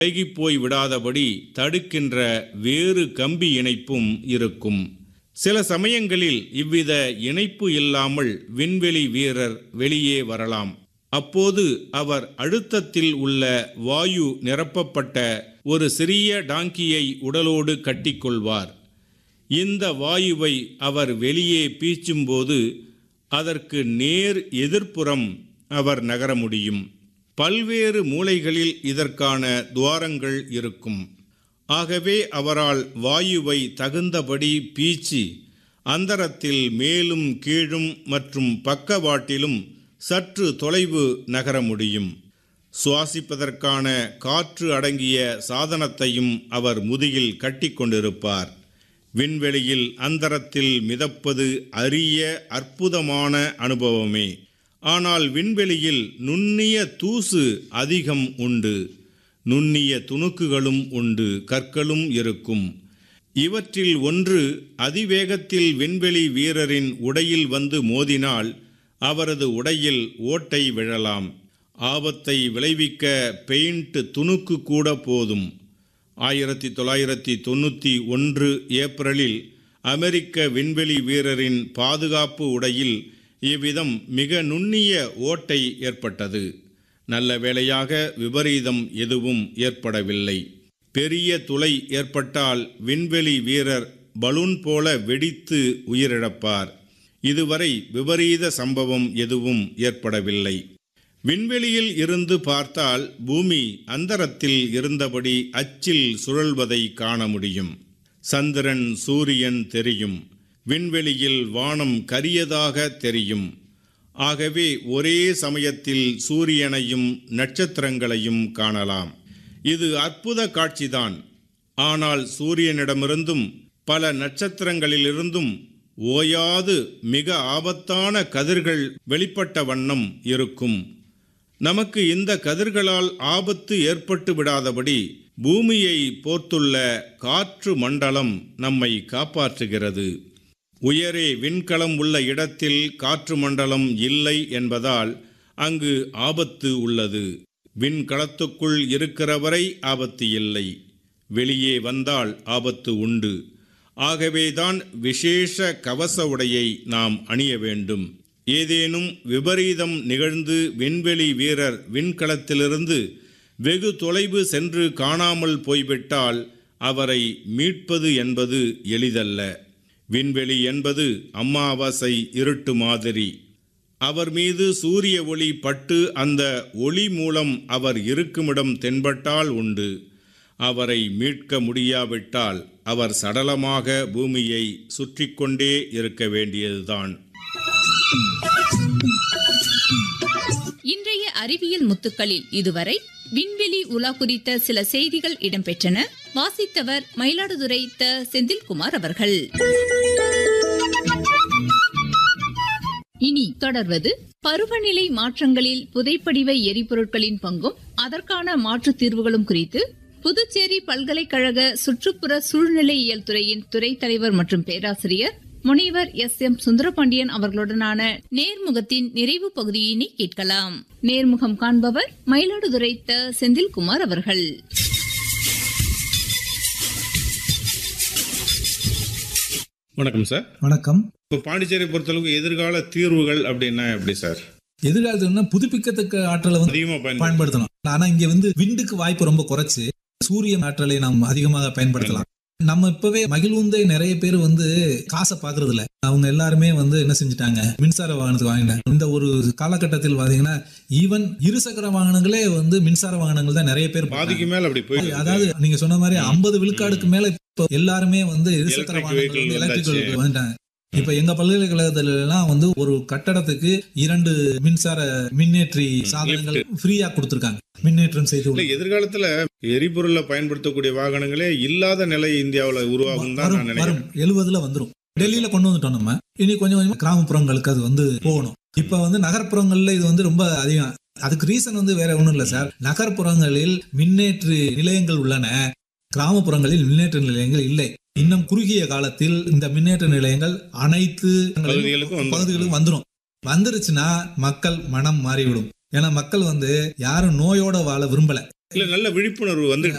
விலகிப் போய் விடாதபடி தடுக்கின்ற வேறு கம்பி இணைப்பும் இருக்கும் சில சமயங்களில் இவ்வித இணைப்பு இல்லாமல் விண்வெளி வீரர் வெளியே வரலாம் அப்போது அவர் அழுத்தத்தில் உள்ள வாயு நிரப்பப்பட்ட ஒரு சிறிய டாங்கியை உடலோடு கட்டிக்கொள்வார் இந்த வாயுவை அவர் வெளியே பீச்சும்போது அதற்கு நேர் எதிர்ப்புறம் அவர் நகர முடியும் பல்வேறு மூலைகளில் இதற்கான துவாரங்கள் இருக்கும் ஆகவே அவரால் வாயுவை தகுந்தபடி பீச்சி அந்தரத்தில் மேலும் கீழும் மற்றும் பக்கவாட்டிலும் சற்று தொலைவு நகர முடியும் சுவாசிப்பதற்கான காற்று அடங்கிய சாதனத்தையும் அவர் முதுகில் கட்டிக்கொண்டிருப்பார் விண்வெளியில் அந்தரத்தில் மிதப்பது அரிய அற்புதமான அனுபவமே ஆனால் விண்வெளியில் நுண்ணிய தூசு அதிகம் உண்டு நுண்ணிய துணுக்குகளும் உண்டு கற்களும் இருக்கும் இவற்றில் ஒன்று அதிவேகத்தில் விண்வெளி வீரரின் உடையில் வந்து மோதினால் அவரது உடையில் ஓட்டை விழலாம் ஆபத்தை விளைவிக்க பெயிண்ட் துணுக்கு கூட போதும் ஆயிரத்தி தொள்ளாயிரத்தி தொண்ணூற்றி ஒன்று ஏப்ரலில் அமெரிக்க விண்வெளி வீரரின் பாதுகாப்பு உடையில் இவ்விதம் மிக நுண்ணிய ஓட்டை ஏற்பட்டது நல்ல வேளையாக விபரீதம் எதுவும் ஏற்படவில்லை பெரிய துளை ஏற்பட்டால் விண்வெளி வீரர் பலூன் போல வெடித்து உயிரிழப்பார் இதுவரை விபரீத சம்பவம் எதுவும் ஏற்படவில்லை விண்வெளியில் இருந்து பார்த்தால் பூமி அந்தரத்தில் இருந்தபடி அச்சில் சுழல்வதை காண முடியும் சந்திரன் சூரியன் தெரியும் விண்வெளியில் வானம் கரியதாக தெரியும் ஆகவே ஒரே சமயத்தில் சூரியனையும் நட்சத்திரங்களையும் காணலாம் இது அற்புத காட்சிதான் ஆனால் சூரியனிடமிருந்தும் பல நட்சத்திரங்களிலிருந்தும் ஓயாது மிக ஆபத்தான கதிர்கள் வெளிப்பட்ட வண்ணம் இருக்கும் நமக்கு இந்த கதிர்களால் ஆபத்து ஏற்பட்டு விடாதபடி பூமியை போர்த்துள்ள காற்று மண்டலம் நம்மை காப்பாற்றுகிறது உயரே விண்கலம் உள்ள இடத்தில் காற்று மண்டலம் இல்லை என்பதால் அங்கு ஆபத்து உள்ளது விண்கலத்துக்குள் இருக்கிறவரை ஆபத்து இல்லை வெளியே வந்தால் ஆபத்து உண்டு ஆகவேதான் விசேஷ கவச உடையை நாம் அணிய வேண்டும் ஏதேனும் விபரீதம் நிகழ்ந்து விண்வெளி வீரர் விண்கலத்திலிருந்து வெகு தொலைவு சென்று காணாமல் போய்விட்டால் அவரை மீட்பது என்பது எளிதல்ல விண்வெளி என்பது அம்மாவாசை இருட்டு மாதிரி அவர் மீது சூரிய ஒளி பட்டு அந்த ஒளி மூலம் அவர் இருக்குமிடம் தென்பட்டால் உண்டு அவரை மீட்க முடியாவிட்டால் அவர் சடலமாக பூமியை சுற்றி கொண்டே இருக்க வேண்டியதுதான் இன்றைய அறிவியல் முத்துக்களில் இதுவரை விண்வெளி உலா குறித்த சில செய்திகள் இடம்பெற்றன வாசித்தவர் மயிலாடுதுறை த செந்தில்குமார் அவர்கள் இனி தொடர்வது பருவநிலை மாற்றங்களில் புதைப்படிவ எரிபொருட்களின் பங்கும் அதற்கான மாற்றுத் தீர்வுகளும் குறித்து புதுச்சேரி பல்கலைக்கழக சுற்றுப்புற சூழ்நிலையியல் துறையின் துறை தலைவர் மற்றும் பேராசிரியர் முனைவர் எஸ் எம் சுந்தரபாண்டியன் அவர்களுடனான நேர்முகத்தின் நிறைவு பகுதியினை கேட்கலாம் நேர்முகம் காண்பவர் மயிலாடுதுறை த செந்தில்குமார் அவர்கள் வணக்கம் சார் வணக்கம் இப்போ பாண்டிச்சேரி பொறுத்தளவுக்கு எதிர்கால தீர்வுகள் அப்படின்னா எப்படி சார் எதிர்காலத்துல புதுப்பிக்கத்தக்க ஆற்றலை வந்து அதிகமாக பயன்படுத்த பயன்படுத்தலாம் ஆனா இங்க வந்து விண்டுக்கு வாய்ப்பு ரொம்ப குறைச்சு சூரிய ஆற்றலை நாம் அதிகமாக பயன்படுத்தலாம் நம்ம இப்பவே மகிழ்வுந்தை நிறைய பேர் வந்து காசை பாக்குறது இல்ல அவங்க எல்லாருமே வந்து என்ன செஞ்சுட்டாங்க மின்சார வாகனத்தை வாங்கிட்டாங்க இந்த ஒரு காலகட்டத்தில் பாத்தீங்கன்னா ஈவன் இருசக்கர வாகனங்களே வந்து மின்சார வாகனங்கள் தான் நிறைய பேர் பாதிக்கு மேல அப்படி போயிட்டு அதாவது நீங்க சொன்ன மாதிரி ஐம்பது விழுக்காடுக்கு மேல இப்ப எல்லாருமே வந்து இருசக்கர Electric வாகனங்கள் vehicle வந்து எலக்ட்ரிக் வந்தாச்சு. வந்துட்டாங்க இப்ப எங்க பல்கலைக்கழகத்துல எல்லாம் வந்து ஒரு கட்டடத்துக்கு இரண்டு மின்சார மின்னேற்றி சாதனங்கள் ஃப்ரீயா கொடுத்திருக்காங்க மின்னேற்றம் செய்து இல்ல எதிர்காலத்துல எரிபொருளை பயன்படுத்தக்கூடிய வாகனங்களே இல்லாத நிலை இந்தியாவுல உருவாகும் தான் நான் வரும் நினைக்கிறேன் வரும் எழுபதுல வந்துரும் டெல்லியில கொண்டு வந்துட்டோம் நம்ம இனி கொஞ்சம் கொஞ்சமா கிராமப்புறங்களுக்கு அது வந்து போகணும் இப்ப வந்து நகர்ப்புறங்கள்ல இது வந்து ரொம்ப அதிகம் அதுக்கு ரீசன் வந்து வேற ஒண்ணும் இல்ல சார் நகர்ப்புறங்களில் மின்னேற்று நிலையங்கள் உள்ளன கிராமப்புறங்களில் மின்னேற்ற நிலையங்கள் இல்லை இன்னும் குறுகிய காலத்தில் இந்த மின்னேற்ற நிலையங்கள் அனைத்து பகுதிகளுக்கும் வந்துரும். பகுதிகளுக்கும் வந்துரும் வந்துருச்சுன்னா மக்கள் மனம் மாறிவிடும் ஏன்னா மக்கள் வந்து யாரும் நோயோட வாழ விரும்பல இல்ல நல்ல விழிப்புணர்வு வந்து